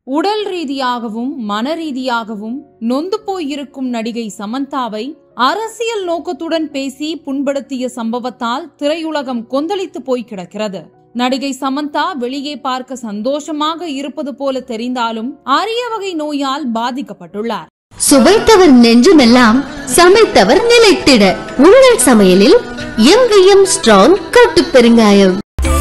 உடல் ரீதியாகவும் மன ரீதியாகவும் நொந்து போயிருக்கும் நடிகை சமந்தாவை அரசியல் நோக்கத்துடன் பேசி புண்படுத்திய சம்பவத்தால் திரையுலகம் கொந்தளித்து போய் கிடக்கிறது நடிகை சமந்தா வெளியே பார்க்க சந்தோஷமாக இருப்பது போல தெரிந்தாலும் அரிய வகை நோயால் பாதிக்கப்பட்டுள்ளார் சுவைத்தவர் நெஞ்சுமெல்லாம் சமைத்தவர் நிலைத்திட உங்கள் சமையலில் எங்கேயும் ஸ்ட்ராங் கட்டு பெருங்காயம்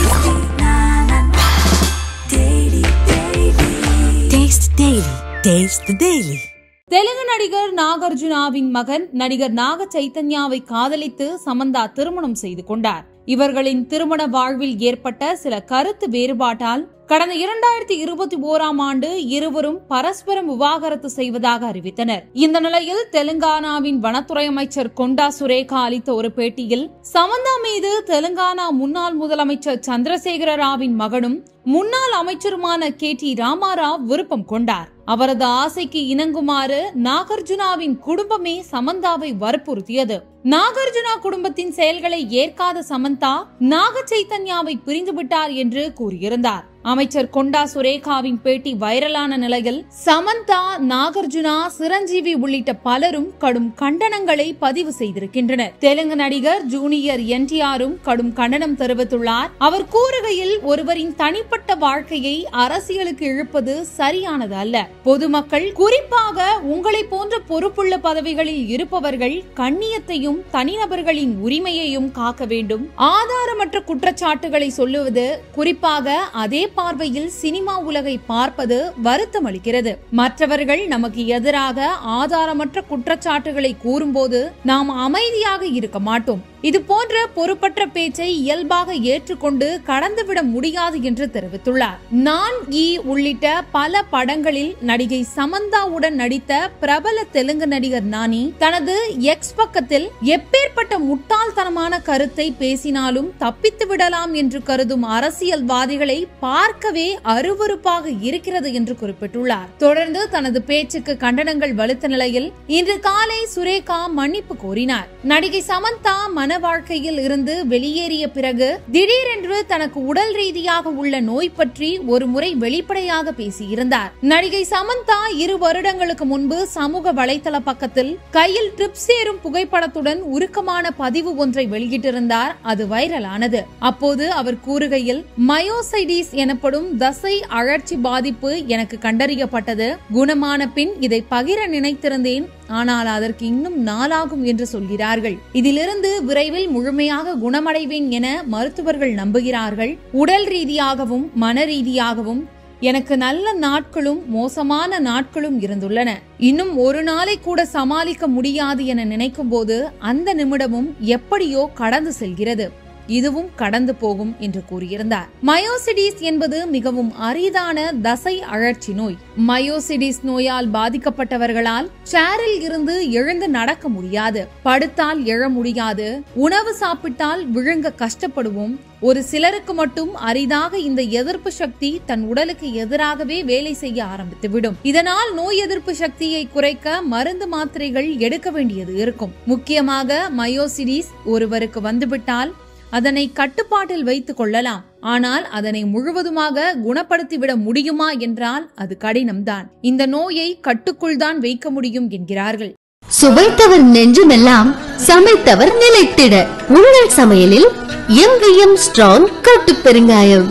Taste Daily. Taste the Daily. Telugu நடிகர் நாகார்ஜுனாவின் மகன் நடிகர் நாக சைத்தன்யாவை காதலித்து சமந்தா திருமணம் செய்து கொண்டார் இவர்களின் திருமண வாழ்வில் ஏற்பட்ட சில கருத்து வேறுபாட்டால் கடந்த இரண்டாயிரத்தி இருபத்தி ஓராம் ஆண்டு இருவரும் பரஸ்பரம் விவாகரத்து செய்வதாக அறிவித்தனர் இந்த நிலையில் தெலுங்கானாவின் வனத்துறை அமைச்சர் கொண்டா சுரேகா அளித்த ஒரு பேட்டியில் சமந்தா மீது தெலுங்கானா முன்னாள் முதலமைச்சர் சந்திரசேகர ராவின் மகனும் முன்னாள் அமைச்சருமான கே டி ராமாராவ் விருப்பம் கொண்டார் அவரது ஆசைக்கு இணங்குமாறு நாகார்ஜுனாவின் குடும்பமே சமந்தாவை வற்புறுத்தியது நாகார்ஜுனா குடும்பத்தின் செயல்களை ஏற்காத சமந்தா நாக சைத்தன்யாவை பிரிந்துவிட்டார் என்று கூறியிருந்தார் அமைச்சர் கொண்டா சுரேகாவின் பேட்டி வைரலான நிலையில் சமந்தா நாகார்ஜுனா சிரஞ்சீவி உள்ளிட்ட பலரும் கடும் கண்டனங்களை பதிவு செய்திருக்கின்றனர் தெலுங்கு நடிகர் ஜூனியர் என்டிஆரும் கடும் கண்டனம் தெரிவித்துள்ளார் அவர் கூறுகையில் ஒருவரின் தனிப்பட்ட வாழ்க்கையை அரசியலுக்கு இழுப்பது சரியானது அல்ல பொதுமக்கள் குறிப்பாக உங்களை போன்ற பொறுப்புள்ள பதவிகளில் இருப்பவர்கள் கண்ணியத்தையும் தனிநபர்களின் உரிமையையும் காக்க வேண்டும் ஆதாரமற்ற குற்றச்சாட்டுகளை சொல்லுவது குறிப்பாக அதே பார்வையில் சினிமா உலகை பார்ப்பது வருத்தம் அளிக்கிறது மற்றவர்கள் நமக்கு எதிராக ஆதாரமற்ற குற்றச்சாட்டுகளை கூறும்போது நாம் அமைதியாக இருக்க மாட்டோம் இது போன்ற பொறுப்பற்ற பேச்சை இயல்பாக ஏற்றுக்கொண்டு கடந்துவிட முடியாது என்று தெரிவித்துள்ளார் நான் ஈ உள்ளிட்ட பல படங்களில் நடிகை சமந்தாவுடன் நடித்த பிரபல தெலுங்கு நடிகர் நானி தனது எக்ஸ் பக்கத்தில் எப்பேற்பட்ட முட்டாள்தனமான கருத்தை பேசினாலும் தப்பித்து விடலாம் என்று கருதும் அரசியல்வாதிகளை பார்க்கவே அருவருப்பாக இருக்கிறது என்று குறிப்பிட்டுள்ளார் தொடர்ந்து தனது பேச்சுக்கு கண்டனங்கள் வலுத்த நிலையில் இன்று காலை சுரேகா மன்னிப்பு கோரினார் நடிகை சமந்தா மன வாழ்க்கையில் இருந்து வெளியேறிய பிறகு திடீரென்று தனக்கு உடல் ரீதியாக உள்ள நோய் பற்றி ஒரு முறை வெளிப்படையாக பேசியிருந்தார் நடிகை சமந்தா இரு வருடங்களுக்கு முன்பு சமூக வலைதள பக்கத்தில் கையில் ட்ரிப்ஸ் சேரும் புகைப்படத்துடன் உருக்கமான பதிவு ஒன்றை வெளியிட்டிருந்தார் அது வைரலானது அப்போது அவர் கூறுகையில் மயோசைடிஸ் எனப்படும் தசை அழற்சி பாதிப்பு எனக்கு கண்டறியப்பட்டது குணமான பின் இதை பகிர நினைத்திருந்தேன் ஆனால் அதற்கு இன்னும் நாளாகும் என்று சொல்கிறார்கள் இதிலிருந்து விரைவில் முழுமையாக குணமடைவேன் என மருத்துவர்கள் நம்புகிறார்கள் உடல் ரீதியாகவும் மன ரீதியாகவும் எனக்கு நல்ல நாட்களும் மோசமான நாட்களும் இருந்துள்ளன இன்னும் ஒரு நாளை கூட சமாளிக்க முடியாது என நினைக்கும் போது அந்த நிமிடமும் எப்படியோ கடந்து செல்கிறது இதுவும் கடந்து போகும் என்று கூறியிருந்தார் மயோசிடிஸ் என்பது மிகவும் அரிதான தசை அழற்சி நோய் மயோசிடிஸ் நோயால் பாதிக்கப்பட்டவர்களால் சேரில் இருந்து எழுந்து நடக்க முடியாது படுத்தால் எழ முடியாது உணவு சாப்பிட்டால் விழுங்க கஷ்டப்படுவோம் ஒரு சிலருக்கு மட்டும் அரிதாக இந்த எதிர்ப்பு சக்தி தன் உடலுக்கு எதிராகவே வேலை செய்ய ஆரம்பித்துவிடும் இதனால் நோய் எதிர்ப்பு சக்தியை குறைக்க மருந்து மாத்திரைகள் எடுக்க வேண்டியது இருக்கும் முக்கியமாக மயோசிடிஸ் ஒருவருக்கு வந்துவிட்டால் அதனை கட்டுப்பாட்டில் வைத்துக் கொள்ளலாம் ஆனால் அதனை முழுவதுமாக குணப்படுத்திவிட முடியுமா என்றால் அது கடினம்தான் இந்த நோயை கட்டுக்குள் தான் வைக்க முடியும் என்கிறார்கள் சுவைத்தவர் நெஞ்சுமெல்லாம் சமைத்தவர் நிலைத்திட உங்கள் சமையலில் எங்கேயும் ஸ்ட்ராங் கட்டு பெருங்காயம்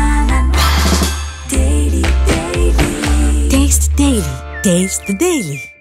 Taste Daily. Taste the Daily.